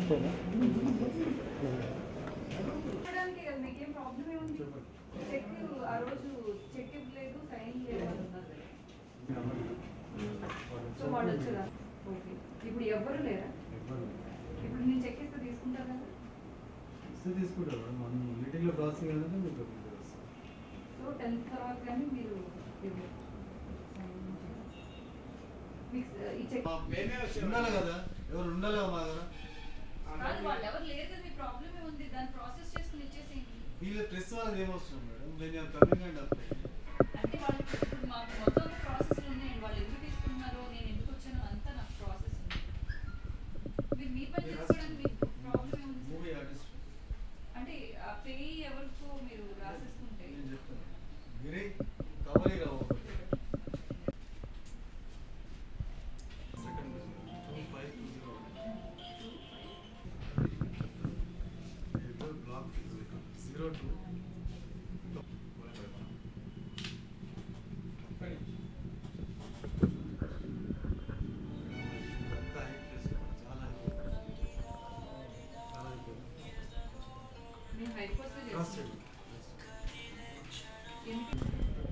చూడడానికి కదా మీకేం ప్రాబ్లం ఏముంది చెక్ ఆ రోజు చెక్ ఇవ్వలేదు సైన్ లేదు అని ఉన్నారు సో వాళ్ళు వచ్చారా ఓకే ఇప్పుడు ఎవ్వరు లేరా ఇప్పుడు నేను చెక్ ఇస్తే తీసుకుంటారు కదా ఇస్తే తీసుకుంటారు మేడం మనం మీటింగ్లో ప్రాసెసింగ్ అనేది మీకు అప్డేట్ చేస్తాం సో టెన్త్ తర్వాత కానీ మీరు ఇవ్వరు. sign చేయాలి. మీకు ఈ చెక్ ఉండాలి కదా ఎవరు ఉండాలి కదా మా దగ్గర కాదు వాళ్ళు ఎవరు లేదు కదా మీ ప్రాబ్లం ఏముంది దాన్ని ప్రాసెస్ చేసుకుని ఇచ్చేసేయండి వీళ్ళ ప్రెస్ వాళ్ళది ఏమవసరం మేడం నేను కమింగ్ అండ్ అప్లై అంటే వాళ్ళు ఇప్పుడు మాకు మొత్తం ప్రాసెస్ ఉన్నాయండి వాళ్ళు ఎందుకు తీసుకుంటున్నారో నేను ఎందుకు వచ్చానో అంతా నాకు ప్రాసెస్ ఉంది మీరు మీ పని చేసుకోవడానికి మీకు ప్రాబ్లం ఏముంది మూవీ సార్? ఆర్టిస్ట్ అంటే ఆ పే ఎవరికో మీరు రాసేసుకుంటే నేను చెప్తాను మీరే కవరీ రావు second five two zero block zero two చాలా చాలా మేము హైట్ పోస్ట్ క్రాస్ చేస్తాం చేయండి ఎందుకు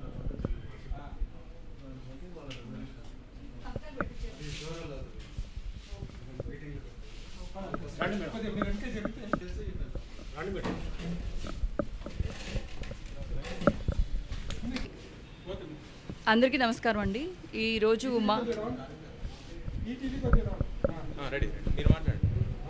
పక్కన పెట్టించారు రండి మేడం కొద్దిగా మీరు వెనక్కి జరిగితే రండి మేడం పోతుంది అందరికీ నమస్కారం అండి ఈరోజు మా ఈ టీవీ కొద్దిగా రావాలి. రెడీ మీరు మాట్లాడండి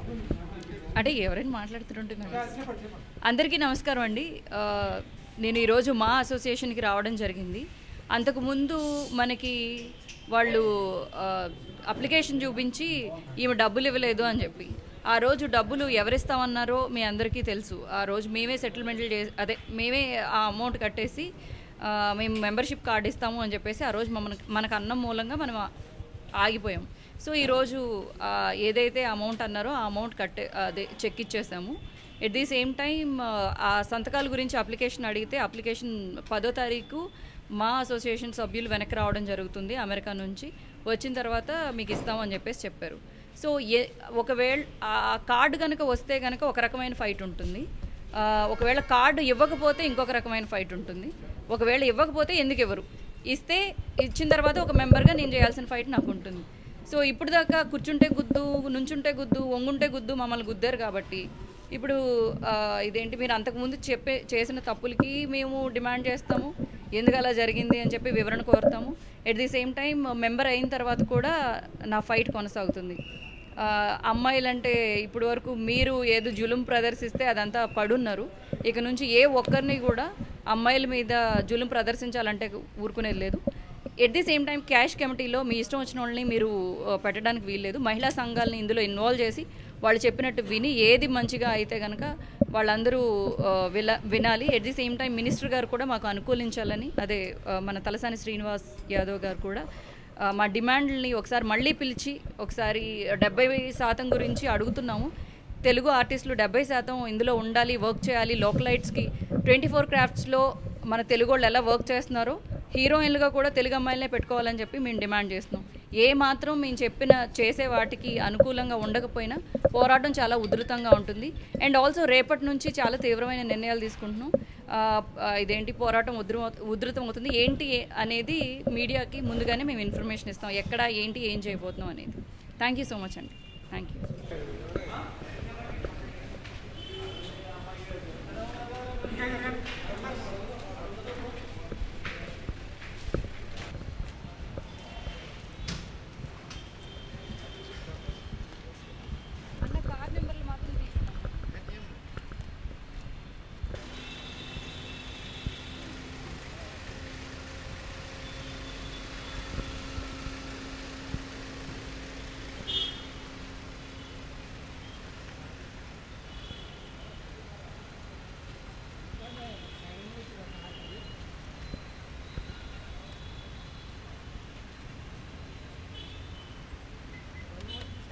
అంటే ఎవరైనా మాట్లాడుతుంటే ఆ, నాకు చెప్పండి చెప్పండి అందరికీ నమస్కారం అండి ఆ, నేను ఈరోజు మా అసోసియేషన్కి రావడం జరిగింది అంతకుముందు మనకి వాళ్ళు ఆ, అప్లికేషన్ చూపించి ఈమె డబ్బులు ఇవ్వలేదు అని చెప్పి ఆ రోజు డబ్బులు ఎవరిస్తామన్నారో మీ అందరికీ తెలుసు ఆ రోజు మేమే సెటిల్మెంట్లు చే అదే మేమే ఆ అమౌంట్ కట్టేసి ఆ, మేము మెంబర్షిప్ కార్డు ఇస్తాము అని చెప్పేసి ఆ రోజు మమ్మల్ని మనకు అన్నం మూలంగా మనం ఆ- ఆగిపోయాం సో ఈరోజు ఆ, ఏదైతే అమౌంట్ అన్నారో ఆ అమౌంట్ కట్టే అదే చెక్ ఇచ్చేసాము ఎట్ ది సేమ్ టైం ఆ సంతకాల గురించి అప్లికేషన్ అడిగితే అప్లికేషన్ పదో తారీఖు మా అసోసియేషన్ సభ్యులు వెనక్కి రావడం జరుగుతుంది అమెరికా నుంచి వచ్చిన తర్వాత మీకు ఇస్తామని చెప్పేసి చెప్పారు సో ఏ ఒకవేళ ఆ కార్డు కనుక వస్తే కనుక ఒక రకమైన ఫైట్ ఉంటుంది ఆ, ఒకవేళ కార్డు ఇవ్వకపోతే ఇంకొక రకమైన ఫైట్ ఉంటుంది ఒకవేళ ఇవ్వకపోతే ఎందుకు ఇవ్వరు ఇస్తే ఇచ్చిన తర్వాత ఒక మెంబర్గా నేను చేయాల్సిన ఫైట్ నాకు ఉంటుంది సో ఇప్పుడు దాకా కూర్చుంటే గుద్దు నుంచుంటే గుద్దు వంగుంటే గుద్దు మమ్మల్ని గుద్దారు కాబట్టి ఇప్పుడు ఆ, ఇదేంటి మీరు అంతకుముందు చెప్పే చేసిన తప్పులకి మేము డిమాండ్ చేస్తాము ఎందుకు అలా జరిగింది అని చెప్పి వివరణ కోరుతాము at the same time member అయిన తర్వాత కూడా నా ఫైట్ కొనసాగుతుంది ఆ, అమ్మాయిలంటే ఇప్పటి వరకు మీరు ఏదో జులుం ప్రదర్శిస్తే అదంతా పడున్నారు ఇక నుంచి ఏ ఒక్కరిని కూడా అమ్మాయిల మీద జులుం ప్రదర్శించాలంటే ఊరుకునేది లేదు at the same time cash కమిటీలో మీ ఇష్టం వచ్చిన వాళ్ళని మీరు ఆ, పెట్టడానికి వీల్లేదు మహిళా సంఘాలని ఇందులో ఇన్వాల్వ్ చేసి వాళ్ళు చెప్పినట్టు విని ఏది మంచిగా అయితే కనుక వాళ్ళందరూ ఆ, విల వినాలి at the same time minister గారు కూడా మాకు అనుకూలించాలని అదే ఆ, మన తలసాని శ్రీనివాస్ యాదవ్ గారు కూడా ఆ, మా డిమాండ్ని ఒకసారి మళ్ళీ పిలిచి ఒకసారి డెబ్బై శాతం గురించి అడుగుతున్నాము తెలుగు ఆర్టిస్టులు డెబ్బై శాతం ఇందులో ఉండాలి వర్క్ చేయాలి లోకలైట్స్కి ట్వంటీ ఫోర్ క్రాఫ్ట్స్లో మన తెలుగు వాళ్ళు ఎలా వర్క్ చేస్తున్నారో హీరోయిన్లుగా కూడా తెలుగు అమ్మాయిలనే పెట్టుకోవాలని చెప్పి మేము డిమాండ్ చేస్తున్నాం ఏ మాత్రం మేము చెప్పిన చేసే వాటికి అనుకూలంగా ఉండకపోయినా పోరాటం చాలా ఉధృతంగా ఉంటుంది అండ్ ఆల్సో రేపటి నుంచి చాలా తీవ్రమైన నిర్ణయాలు తీసుకుంటున్నాం ఆ, ఆ, ఇదేంటి పోరాటం ఉధృ ఉధృతం అవుతుంది ఏంటి ఏ- అనేది మీడియాకి ముందుగానే మేము ఇన్ఫర్మేషన్ ఇస్తాం ఎక్కడ ఏంటి ఏం చేయబోతున్నాం అనేది థ్యాంక్ యూ సో మచ్ అండి థ్యాంక్ యూ